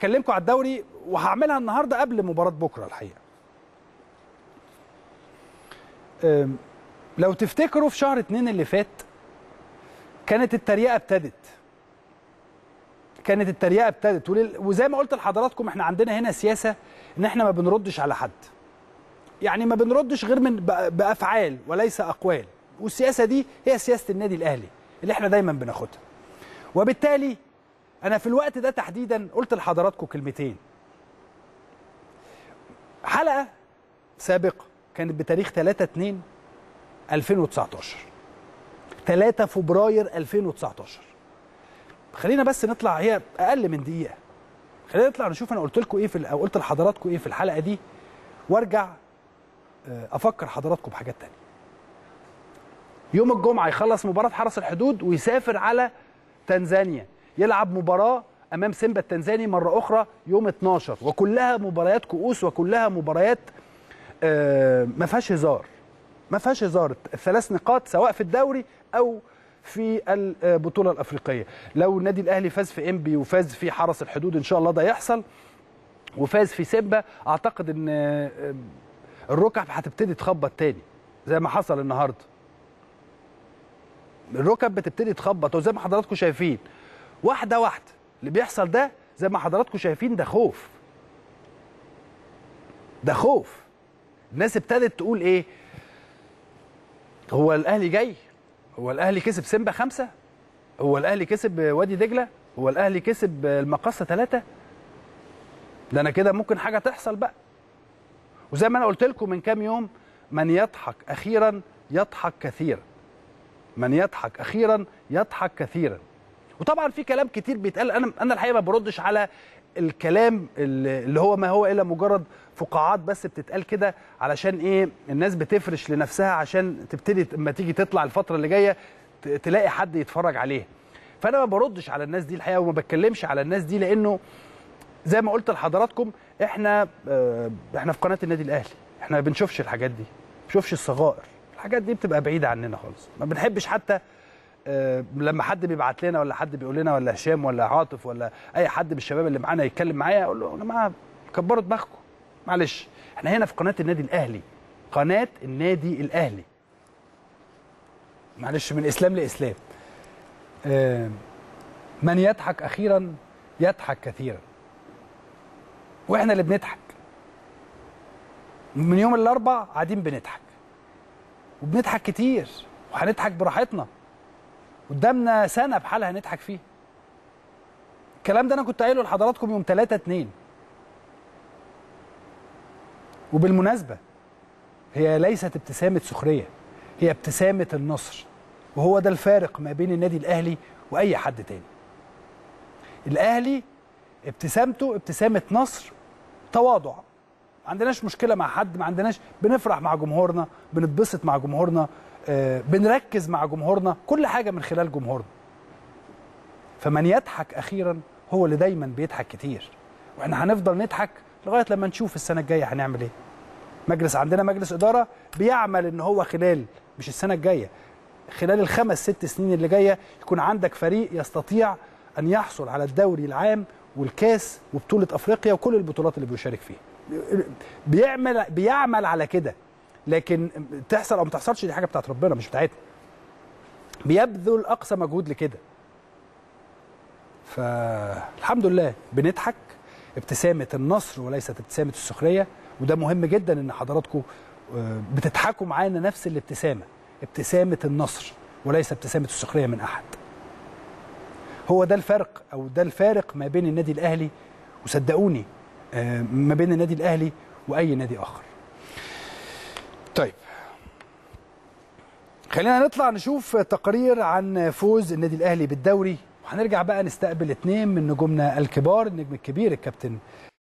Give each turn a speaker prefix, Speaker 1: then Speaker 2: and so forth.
Speaker 1: اكلمكم على الدوري وهعملها النهارده قبل مباراه بكره الحقيقه أم، لو تفتكروا في شهر اتنين اللي فات كانت التريقه ابتدت كانت التريقه ابتدت ولل- وزي ما قلت لحضراتكم احنا عندنا هنا سياسه ان احنا ما بنردش على حد يعني ما بنردش غير من بأ- بافعال وليس اقوال والسياسه دي هي سياسه النادي الاهلي اللي احنا دايما بناخدها وبالتالي انا في الوقت ده تحديدا قلت لحضراتكم كلمتين حلقه سابقه كانت بتاريخ 3 2 2019 3 فبراير 2019 خلينا بس نطلع هي اقل من دقيقه خلينا نطلع نشوف انا قلت لكم ايه في ال- او قلت لحضراتكم ايه في الحلقه دي وارجع آه، افكر حضراتكم بحاجات تانية يوم الجمعه يخلص مباراه حرس الحدود ويسافر على تنزانيا يلعب مباراه امام سيمبا التنزاني مره اخرى يوم 12 وكلها مباريات كؤوس وكلها مباريات آه، ما فيهاش هزار ما فيهاش هزار الثلاث نقاط سواء في الدوري او في البطوله الافريقيه لو النادي الاهلي فاز في انبي وفاز في حرس الحدود ان شاء الله ده يحصل وفاز في سيمبا اعتقد ان آه، الركب هتبتدي تخبط تاني زي ما حصل النهارده الركب بتبتدي تخبط وزي ما حضراتكم شايفين واحده واحده اللي بيحصل ده زي ما حضراتكم شايفين ده خوف ده خوف الناس ابتدت تقول ايه هو الاهلي جاي هو الاهلي كسب سيمبا خمسة هو الاهلي كسب وادي دجله هو الاهلي كسب المقصه ثلاثة ده انا كده ممكن حاجه تحصل بقى وزي ما انا قلت لكم من كام يوم من يضحك اخيرا يضحك كثيرا من يضحك اخيرا يضحك كثيرا وطبعا في كلام كتير بيتقال انا انا الحقيقه ما بردش على الكلام اللي اللي هو ما هو الا مجرد فقاعات بس بتتقال كده علشان ايه الناس بتفرش لنفسها عشان تبتدي اما تيجي تطلع الفتره اللي جايه ت- تلاقي حد يتفرج عليها فانا ما بردش على الناس دي الحقيقه وما بتكلمش على الناس دي لانه زي ما قلت لحضراتكم احنا آه، احنا في قناه النادي الاهلي احنا ما بنشوفش الحاجات دي ما بنشوفش الصغائر الحاجات دي بتبقى بعيده عننا خالص ما بنحبش حتى آه، لما حد بيبعت لنا ولا حد بيقول لنا ولا هشام ولا عاطف ولا اي حد من الشباب اللي معانا يتكلم معايا اقول له يا جماعه كبروا دماغكم معلش احنا هنا في قناه النادي الاهلي قناه النادي الاهلي معلش من اسلام لاسلام آه، من يضحك اخيرا يضحك كثيرا واحنا اللي بنضحك من يوم الاربع قاعدين بنضحك وبنضحك كتير وهنضحك براحتنا قدامنا سنه بحالها هنضحك فيها الكلام ده انا كنت قايله لحضراتكم يوم 3 2 وبالمناسبه هي ليست ابتسامه سخريه هي ابتسامه النصر وهو ده الفارق ما بين النادي الاهلي واي حد تاني الاهلي ابتسامته ابتسامه نصر تواضع ما عندناش مشكله مع حد ما عندناش بنفرح مع جمهورنا بنتبسط مع جمهورنا آه، بنركز مع جمهورنا كل حاجه من خلال جمهورنا فمن يضحك اخيرا هو اللي دايما بيضحك كتير واحنا هنفضل نضحك لغايه لما نشوف السنه الجايه هنعمل ايه مجلس عندنا مجلس اداره بيعمل ان هو خلال مش السنه الجايه خلال الخمس ست سنين اللي جايه يكون عندك فريق يستطيع ان يحصل على الدوري العام والكاس وبطوله افريقيا وكل البطولات اللي بيشارك فيها بيعمل بيعمل على كده لكن تحصل او ما تحصلش دي حاجه بتاعت ربنا مش بتاعتنا بيبذل اقصى مجهود لكده فالحمد لله بنضحك ابتسامه النصر وليست ابتسامه السخريه وده مهم جدا ان حضراتكم آه، بتضحكوا معانا نفس الابتسامه ابتسامه النصر وليس ابتسامه السخريه من احد هو ده الفرق او ده الفارق ما بين النادي الاهلي وصدقوني آه، ما بين النادي الاهلي واي نادي اخر طيب خلينا نطلع نشوف تقرير عن فوز النادي الاهلي بالدوري وهنرجع بقى نستقبل اثنين من نجومنا الكبار النجم الكبير الكابتن